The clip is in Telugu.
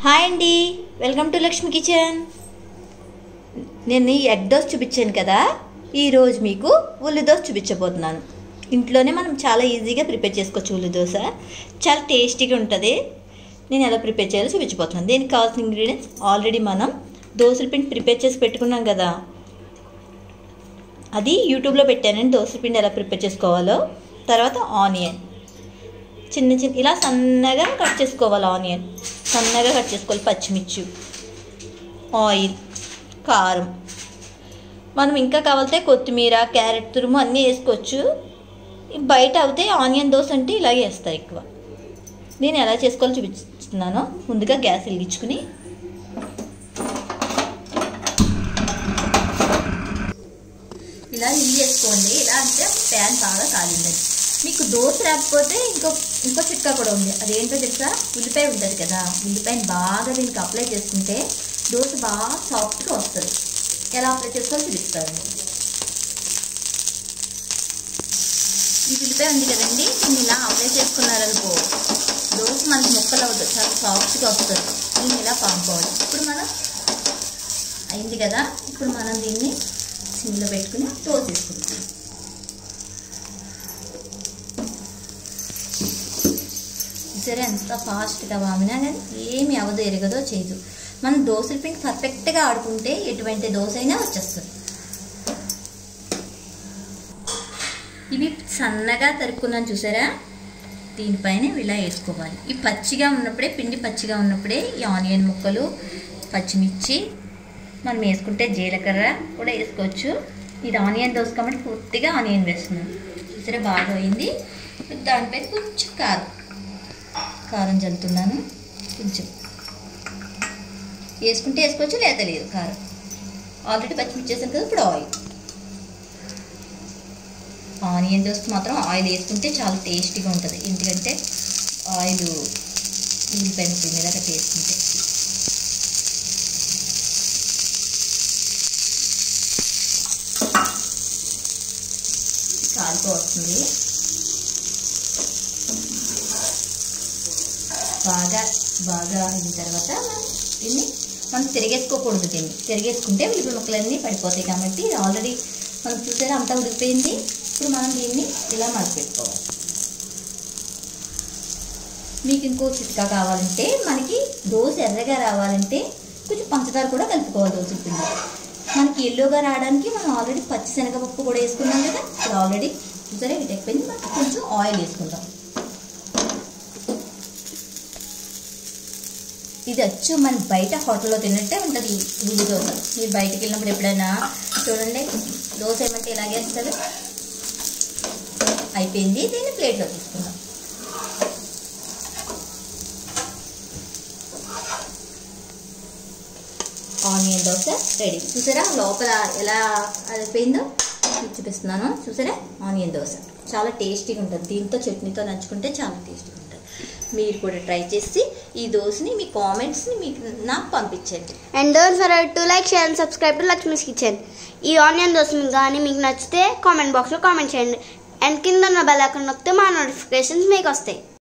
హాయ్ అండి వెల్కమ్ టు లక్ష్మి కిచెన్ నేను ఈ ఎగ్ దోశ చూపించాను కదా ఈరోజు మీకు ఉల్లి దోశ చూపించబోతున్నాను ఇంట్లోనే మనం చాలా ఈజీగా ప్రిపేర్ చేసుకోవచ్చు ఉల్లి దోశ చాలా టేస్టీగా ఉంటుంది నేను ఎలా ప్రిపేర్ చేయాలో చూపించబోతున్నాను దీనికి కావాల్సిన ఇంగ్రీడియంట్స్ ఆల్రెడీ మనం దోశల పిండి ప్రిపేర్ చేసి పెట్టుకున్నాం కదా అది యూట్యూబ్లో పెట్టానండి దోశల పిండి ఎలా ప్రిపేర్ చేసుకోవాలో తర్వాత ఆనియన్ చిన్న చిన్న ఇలా సన్నగా కట్ చేసుకోవాలి ఆనియన్ సన్నగా కట్ చేసుకోవాలి పచ్చిమిర్చి ఆయిల్ కారం మనం ఇంకా కావాలితే కొత్తిమీర క్యారెట్ తురుము అన్నీ వేసుకోవచ్చు బయట అవుతే ఆనియన్ దోశ అంటే ఇలాగే వేస్తారు ఎక్కువ నేను ఎలా చేసుకోవాలో చూపిస్తున్నాను ముందుగా గ్యాస్ వెలిగించుకుని ఇలా ఇల్లు చేసుకోండి ఇలా అంటే ప్యాన్ బాగా కాలిందని మీకు దోశ రాకపోతే ఇంకో ఇంకో చిట్కా కూడా ఉంది అదేంటో తెలుసా ఉల్లిపాయ ఉంటుంది కదా ఉల్లిపాయని బాగా దీనికి అప్లై చేసుకుంటే దోశ బాగా సాఫ్ట్గా వస్తుంది ఎలా అప్లై చేసుకోవాలో చూపిస్తాను ఈ ఉల్లిపాయ ఉంది కదండి దీన్ని ఇలా అప్లై చేసుకున్నారనుకో దోశ మనకి ముక్కలు అవుతుంది చాలా సాఫ్ట్గా వస్తుంది దీన్ని ఇలా పాముకోవాలి ఇప్పుడు మనం అయింది కదా ఇప్పుడు మనం దీన్ని సిమ్లో పెట్టుకుని దోశ వేసుకుంటాం సరే ఎంత ఫాస్ట్గా వామినా కానీ ఏమి అవదు ఎరగదో చేయదు మనం దోశల పిండి పర్ఫెక్ట్గా ఆడుకుంటే ఎటువంటి దోశ అయినా వచ్చేస్తుంది ఇవి సన్నగా తరుక్కున్నాను చూసారా దీనిపైన ఇలా వేసుకోవాలి ఈ పచ్చిగా ఉన్నప్పుడే పిండి పచ్చిగా ఉన్నప్పుడే ఈ ఆనియన్ ముక్కలు పచ్చిమిర్చి మనం వేసుకుంటే జీలకర్ర కూడా వేసుకోవచ్చు ఇది ఆనియన్ దోశ కాబట్టి పూర్తిగా ఆనియన్ వేస్తున్నాను చూసారా బాగా అయింది దానిపై కొంచెం కారం కారం చల్లుతున్నాను కొంచెం వేసుకుంటే వేసుకోవచ్చు లేదా లేదు కారం ఆల్రెడీ పచ్చిమిర్చి వేసాను కదా ఇప్పుడు ఆయిల్ ఆనియన్ దోశ మాత్రం ఆయిల్ వేసుకుంటే చాలా టేస్టీగా ఉంటుంది ఎందుకంటే ఆయిల్ ఉల్లిపాయ ముక్కల మీద గట్టి వేసుకుంటే కాలుతో వస్తుంది బాగా బాగా అయిన తర్వాత మనం దీన్ని మనం తిరిగేసుకోకూడదు దీన్ని తిరిగేసుకుంటే ఉల్లిపాయ ముక్కలన్నీ పడిపోతాయి కాబట్టి ఇది ఆల్రెడీ మనం చూసారా అంతా ఉడికిపోయింది ఇప్పుడు మనం దీన్ని ఇలా మడపెట్టుకోవాలి మీకు ఇంకో చిట్కా కావాలంటే మనకి దోశ ఎర్రగా రావాలంటే కొంచెం పంచదార కూడా కలుపుకోవాలి దోశ పిండి మనకి ఎల్లోగా రావడానికి మనం ఆల్రెడీ పచ్చి శనగపప్పు కూడా వేసుకున్నాం కదా ఇప్పుడు ఆల్రెడీ చూసారా ఇటు అయిపోయింది మనం కొంచెం ఆయిల్ వేసుకుందాం ఇది వచ్చు మన బయట హోటల్లో తిన్నట్టే ఉంటుంది ఉల్లి దోశ మీరు బయటికి వెళ్ళినప్పుడు ఎప్పుడైనా చూడండి దోశ ఏమంటే ఇలాగే వేస్తారు అయిపోయింది దీన్ని ప్లేట్లో తీసుకుందాం ఆనియన్ దోశ రెడీ చూసారా లోపల ఎలా అయిపోయిందో మీకు చూపిస్తున్నాను చూసారా ఆనియన్ దోశ చాలా టేస్టీగా ఉంటుంది దీంతో చట్నీతో నంచుకుంటే చాలా టేస్టీగా ఉంటుంది మీరు కూడా ట్రై చేసి ఈ దోశని మీ కామెంట్స్ని మీకు నాకు పంపించండి and don't forget to like share and subscribe to Lakshmi's kitchen ఈ ఆనియన్ దోశ మీకు కానీ మీకు నచ్చితే కామెంట్ బాక్స్లో కామెంట్ చేయండి అండ్ కింద ఉన్న బెల్ ఐకాన్ నొక్కితే మా నోటిఫికేషన్స్ మీకు వస్తాయి